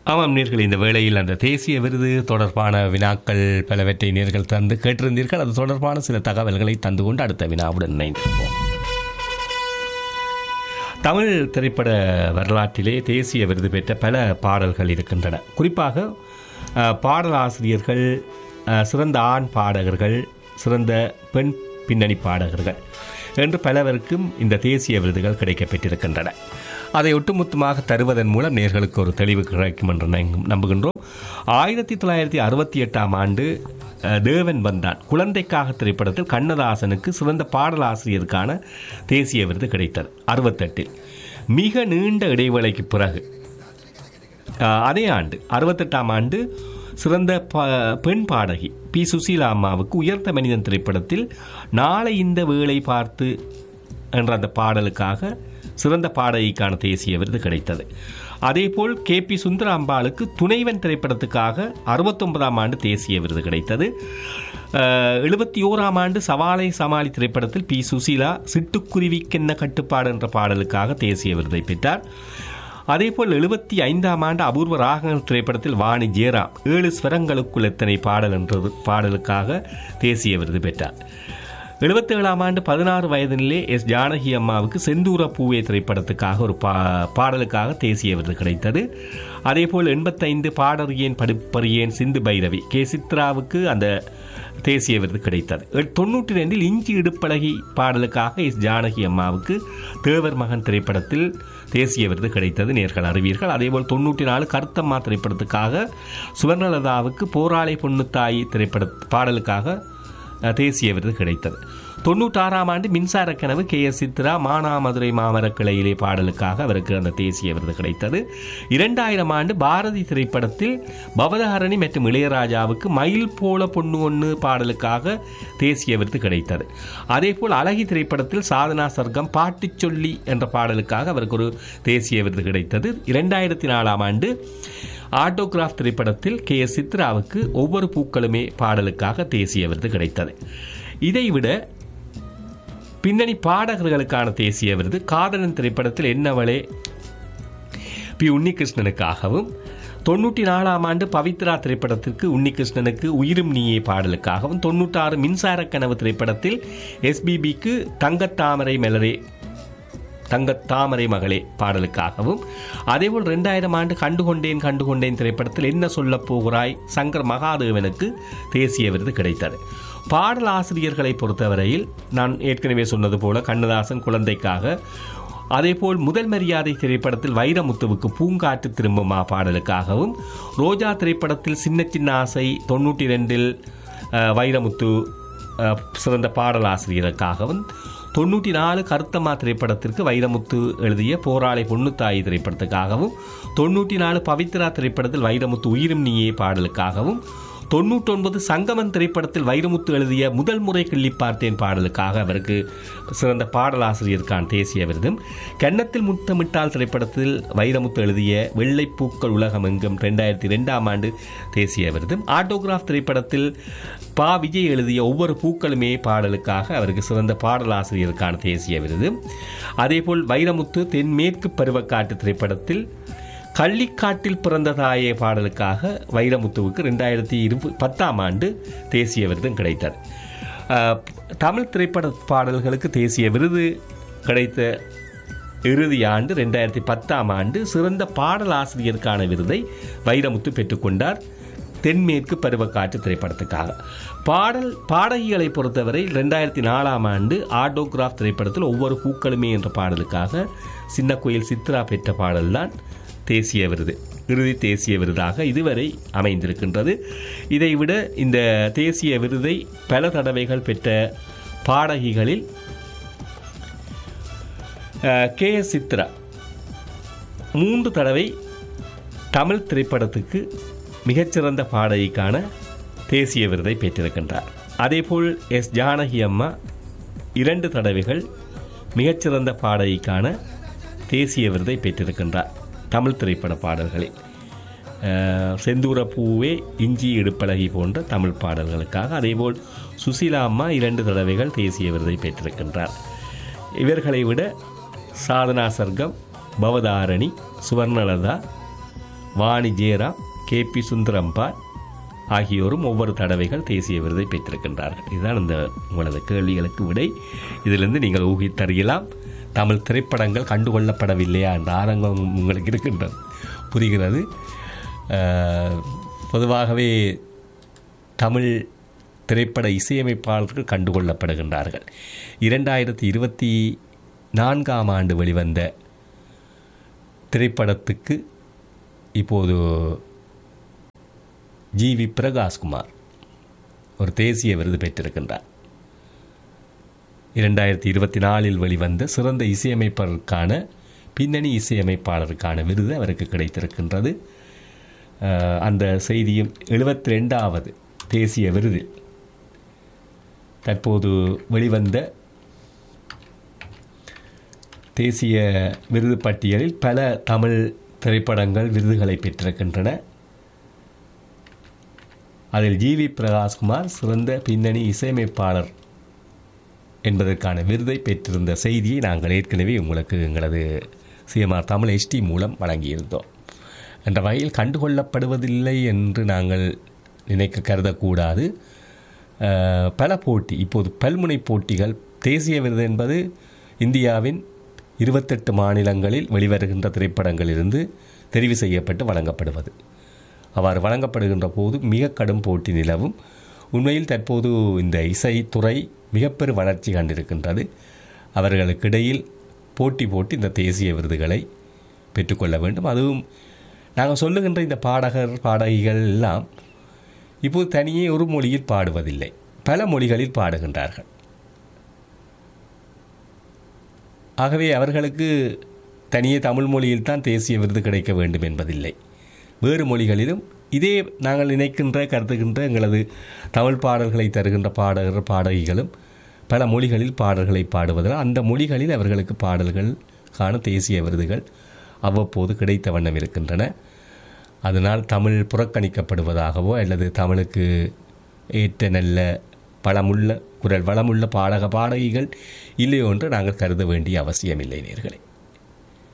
ஆமாம் நேர்கள் இந்த வேளையில் அந்த தேசிய விருது தொடர்பான வினாக்கள் பலவற்றை நேர்கள் தந்து கேட்டிருந்தீர்கள் அது தொடர்பான சில தகவல்களை தந்து கொண்டு அடுத்த வினாவுடன் இணைந்திருப்போம் தமிழ் திரைப்பட வரலாற்றிலே தேசிய விருது பெற்ற பல பாடல்கள் இருக்கின்றன குறிப்பாக அஹ், பாடலாசிரியர்கள் அஹ், சிறந்த ஆண் பாடகர்கள் சிறந்த பெண் பின்னணி பாடகர்கள் என்று பலவருக்கும் இந்த தேசிய விருதுகள் கிடைக்கப்பெற்றிருக்கின்றன அதை ஒட்டுமொத்தமாக தருவதன் மூலம் நேர்களுக்கு ஒரு தெளிவு கிடைக்கும் என்று நம்பு- நம்புகின்றோம் ஆயிரத்தி தொள்ளாயிரத்தி அறுபத்தி எட்டாம் ஆண்டு அஹ், தேவன் வந்தான் குழந்தைக்காக திரைப்படத்தில் கண்ணதாசனுக்கு சிறந்த பாடலாசிரியருக்கான தேசிய விருது கிடைத்தது அறுபத்தெட்டில் மிக நீண்ட இடைவேளைக்கு பிறகு அஹ், அதே ஆண்டு அறுபத்தெட்டாம் ஆண்டு சிறந்த ப பெண் பாடகி பி சுசீலா அம்மாவுக்கு உயர்ந்த மனிதன் திரைப்படத்தில் நாளை இந்த வேளை பார்த்து என்ற அந்த பாடலுக்காக சிறந்த பாடகிக்கான தேசிய விருது கிடைத்தது அதேபோல் கே பி சுந்தர அம்பாளுக்கு துணைவன் திரைப்படத்துக்காக அறுபத்தொன்பதாம் ஆண்டு தேசிய விருது கிடைத்தது எழுபத்தி ஓராம் ஆண்டு சவாலை சமாளி திரைப்படத்தில் பி சுசீலா சிட்டுக்குருவிக்கென்ன கட்டுப்பாடு என்ற பாடலுக்காக தேசிய விருதை பெற்றார் அதேபோல் எழுபத்தி ஐந்தாம் ஆண்டு அபூர்வ ராகங்கள் திரைப்படத்தில் வாணி ஜெயராம் ஏழு ஸ்வரங்களுக்குள் எத்தனை பாடல் என்ற பாடலுக்காக தேசிய விருது பெற்றார் எழுபத்தி ஏழாம் ஆண்டு பதினாறு வயதிலே எஸ் ஜானகி அம்மாவுக்கு செந்தூர பூவே திரைப்படத்துக்காக ஒரு பா பாடலுக்காக தேசிய விருது கிடைத்தது அதேபோல் எண்பத்தைந்து பாடறியேன் படிப்பறியேன் சிந்து பைரவி கே சித்ராவுக்கு அந்த தேசிய விருது கிடைத்தது எ- தொண்ணூற்றி ரெண்டில் இஞ்சி இடுப்பழகி பாடலுக்காக எஸ் ஜானகி அம்மாவுக்கு தேவர் மகன் திரைப்படத்தில் தேசிய விருது கிடைத்தது நேர்கள் அறிவீர்கள் அதேபோல் தொண்ணூற்றி நாலு கருத்தம்மா திரைப்படத்துக்காக சுவர்ணலதாவுக்கு போராளி பொண்ணுத்தாயி திரைப்பட பாடலுக்காக அஹ், தேசிய விருது கிடைத்தது தொண்ணூற்றாறாம் ஆண்டு மின்சார கனவு கே எஸ் சித்ரா மானாமதுரை மாமர கிளையிலே பாடலுக்காக அவருக்கு அந்த தேசிய விருது கிடைத்தது இரண்டாயிரம் ஆண்டு பாரதி திரைப்படத்தில் பவதஹரணி மற்றும் இளையராஜாவுக்கு மயில் போல பொண்ணு ஒன்று பாடலுக்காக தேசிய விருது கிடைத்தது அதேபோல் அழகி திரைப்படத்தில் சாதனா சர்க்கம் பாட்டுச் சொல்லி என்ற பாடலுக்காக அவருக்கு ஒரு தேசிய விருது கிடைத்தது இரண்டாயிரத்தி நாலாம் ஆண்டு ஆட்டோகிராஃப் திரைப்படத்தில் கே எஸ் சித்ராவுக்கு ஒவ்வொரு பூக்களுமே பாடலுக்காக தேசிய விருது கிடைத்தது இதைவிட பின்னணி பாடகர்களுக்கான தேசிய விருது காதலன் திரைப்படத்தில் என்னவளே பி உன்னிகிருஷ்ணனுக்காகவும் தொண்ணூற்றி நாலாம் ஆண்டு பவித்ரா திரைப்படத்திற்கு உன்னிகிருஷ்ணனுக்கு உயிரும் நீயே பாடலுக்காகவும் தொண்ணூற்றாறு மின்சார கனவு திரைப்படத்தில் எஸ்பிபிக்கு தங்கத்தாமரை மலரே தங்கத் தாமரை மகளே பாடலுக்காகவும் அதேபோல் ரெண்டாயிரம் ஆண்டு கண்டுகொண்டேன் கண்டுகொண்டேன் திரைப்படத்தில் என்ன சொல்லப் போகிறாய் சங்கர் மகாதேவனுக்கு தேசிய விருது கிடைத்தது பாடல் ஆசிரியர்களை பொறுத்தவரையில் நான் ஏற்கனவே சொன்னது போல கண்ணதாசன் குழந்தைக்காக அதேபோல் முதல் மரியாதை திரைப்படத்தில் வைரமுத்துவுக்கு பூங்காற்று திரும்புமா பாடலுக்காகவும் ரோஜா திரைப்படத்தில் சின்ன சின்ன ஆசை தொண்ணூற்றி ரெண்டில் வைரமுத்து அஹ், சிறந்த பாடலாசிரியருக்காகவும் தொண்ணூற்றி நாலு கருத்தம்மா திரைப்படத்திற்கு வைரமுத்து எழுதிய போராளி பொண்ணுத்தாயி திரைப்படத்துக்காகவும் தொண்ணூற்றி நாலு பவித்ரா திரைப்படத்தில் வைரமுத்து உயிரும் நீயே பாடலுக்காகவும் தொண்ணூற்றொன்பது சங்கமன் திரைப்படத்தில் வைரமுத்து எழுதிய முதல் முறை கிள்ளி பார்த்தேன் பாடலுக்காக அவருக்கு சிறந்த பாடலாசிரியருக்கான தேசிய விருதும் கன்னத்தில் முத்தமிட்டால் திரைப்படத்தில் வைரமுத்து எழுதிய வெள்ளைப்பூக்கள் உலகம் எங்கும் ரெண்டாயிரத்தி ரெண்டாம் ஆண்டு தேசிய விருதும் ஆட்டோகிராஃப் திரைப்படத்தில் பா விஜய் எழுதிய ஒவ்வொரு பூக்களுமே பாடலுக்காக அவருக்கு சிறந்த பாடலாசிரியருக்கான தேசிய விருது அதேபோல் வைரமுத்து தென்மேற்கு பருவக்காட்டு திரைப்படத்தில் கள்ளிக்காட்டில் பிறந்த தாயே பாடலுக்காக வைரமுத்துவுக்கு ரெண்டாயிரத்தி இருபது பத்தாம் ஆண்டு தேசிய விருதும் கிடைத்தது அஹ், தமிழ் திரைப்பட பாடல்களுக்கு தேசிய விருது கிடைத்த இறுதி ஆண்டு ரெண்டாயிரத்தி பத்தாம் ஆண்டு சிறந்த பாடலாசிரியருக்கான விருதை வைரமுத்து பெற்றுக்கொண்டார் தென்மேற்கு பருவக்காற்று திரைப்படத்துக்காக பாடல் பாடகிகளை பொறுத்தவரை ரெண்டாயிரத்தி நாலாம் ஆண்டு ஆட்டோகிராஃப் திரைப்படத்தில் ஒவ்வொரு பூக்களுமே என்ற பாடலுக்காக சின்ன கோயில் சித்ரா பெற்ற பாடல்தான் தேசிய விருது இறுதி தேசிய விருதாக இதுவரை அமைந்திருக்கின்றது இதைவிட இந்த தேசிய விருதை பல தடவைகள் பெற்ற பாடகிகளில் கே எஸ் சித்ரா மூன்று தடவை தமிழ் திரைப்படத்துக்கு மிகச்சிறந்த பாடகிக்கான தேசிய விருதை பெற்றிருக்கின்றார் அதேபோல் எஸ் ஜானகி அம்மா இரண்டு தடவைகள் மிகச்சிறந்த பாடகிக்கான தேசிய விருதை பெற்றிருக்கின்றார் தமிழ் திரைப்பட பாடல்களில் அஹ், செந்தூர பூவே இஞ்சி இடுப்பழகி போன்ற தமிழ் பாடல்களுக்காக அதேபோல் சுசீலா அம்மா இரண்டு தடவைகள் தேசிய விருதை பெற்றிருக்கின்றார் இவர்களை விட சாதனா சர்க்கம் பவதாரணி சுவர்ணலதா வாணி ஜெயராம் கே பி சுந்தரம்பால் ஆகியோரும் ஒவ்வொரு தடவைகள் தேசிய விருதை பெற்றிருக்கின்றார்கள் இதுதான் இந்த உங்களது கேள்விகளுக்கு விடை இதிலிருந்து நீங்கள் ஊகித்தறியலாம் தமிழ் திரைப்படங்கள் கண்டுகொள்ளப்படவில்லையா என்ற ஆரங்கம் உங்களுக்கு இருக்கின்றது புரிகிறது அஹ், பொதுவாகவே தமிழ் திரைப்பட இசையமைப்பாளர்கள் கண்டுகொள்ளப்படுகின்றார்கள் இரண்டாயிரத்தி இருபத்தி நான்காம் ஆண்டு வெளிவந்த திரைப்படத்துக்கு இப்போது ஜி வி பிரகாஷ்குமார் ஒரு தேசிய விருது பெற்றிருக்கின்றார் இரண்டாயிரத்தி இருபத்தி நாலில் வெளிவந்த சிறந்த இசையமைப்பாளருக்கான பின்னணி இசையமைப்பாளருக்கான விருது அவருக்கு கிடைத்திருக்கின்றது அஹ், அந்த செய்தியும் எழுபத்தி ரெண்டாவது தேசிய விருது தற்போது வெளிவந்த தேசிய விருது பட்டியலில் பல தமிழ் திரைப்படங்கள் விருதுகளை பெற்றிருக்கின்றன அதில் ஜி வி பிரகாஷ்குமார் சிறந்த பின்னணி இசையமைப்பாளர் என்பதற்கான விருதை பெற்றிருந்த செய்தியை நாங்கள் ஏற்கனவே உங்களுக்கு எங்களது சிஎம்ஆர் தமிழ் எஸ்டி மூலம் வழங்கியிருந்தோம் என்ற வகையில் கண்டுகொள்ளப்படுவதில்லை என்று நாங்கள் நினைக்க கருதக்கூடாது அஹ், பல போட்டி இப்போது பல்முனை போட்டிகள் தேசிய விருது என்பது இந்தியாவின் இருபத்தெட்டு மாநிலங்களில் வெளிவருகின்ற திரைப்படங்களிலிருந்து தெரிவு செய்யப்பட்டு வழங்கப்படுவது அவ்வாறு வழங்கப்படுகின்ற போது மிக கடும் போட்டி நிலவும் உண்மையில் தற்போது இந்த இசைத்துறை மிகப்பெரு வளர்ச்சி கண்டிருக்கின்றது அவர்களுக்கிடையில் போட்டி போட்டு இந்த தேசிய விருதுகளை பெற்றுக்கொள்ள வேண்டும் அதுவும் நாங்கள் சொல்லுகின்ற இந்த பாடகர் பாடகிகள் எல்லாம் இப்போது தனியே ஒரு மொழியில் பாடுவதில்லை பல மொழிகளில் பாடுகின்றார்கள் ஆகவே அவர்களுக்கு தனியே தமிழ் மொழியில் தான் தேசிய விருது கிடைக்க வேண்டும் என்பதில்லை வேறு மொழிகளிலும் இதே நாங்கள் நினைக்கின்ற கருதுகின்ற எங்களது தமிழ் பாடல்களை தருகின்ற பாடகர் பாடகிகளும் பல மொழிகளில் பாடல்களை பாடுவதால் அந்த மொழிகளில் அவர்களுக்கு பாடல்களுக்கான தேசிய விருதுகள் அவ்வப்போது கிடைத்த வண்ணம் இருக்கின்றன அதனால் தமிழ் புறக்கணிக்கப்படுவதாகவோ அல்லது தமிழுக்கு ஏற்ற நல்ல பலமுள்ள குரல் வளமுள்ள பாடக பாடகிகள் இல்லையோ என்று நாங்கள் கருத வேண்டிய அவசியமில்லை நேர்களே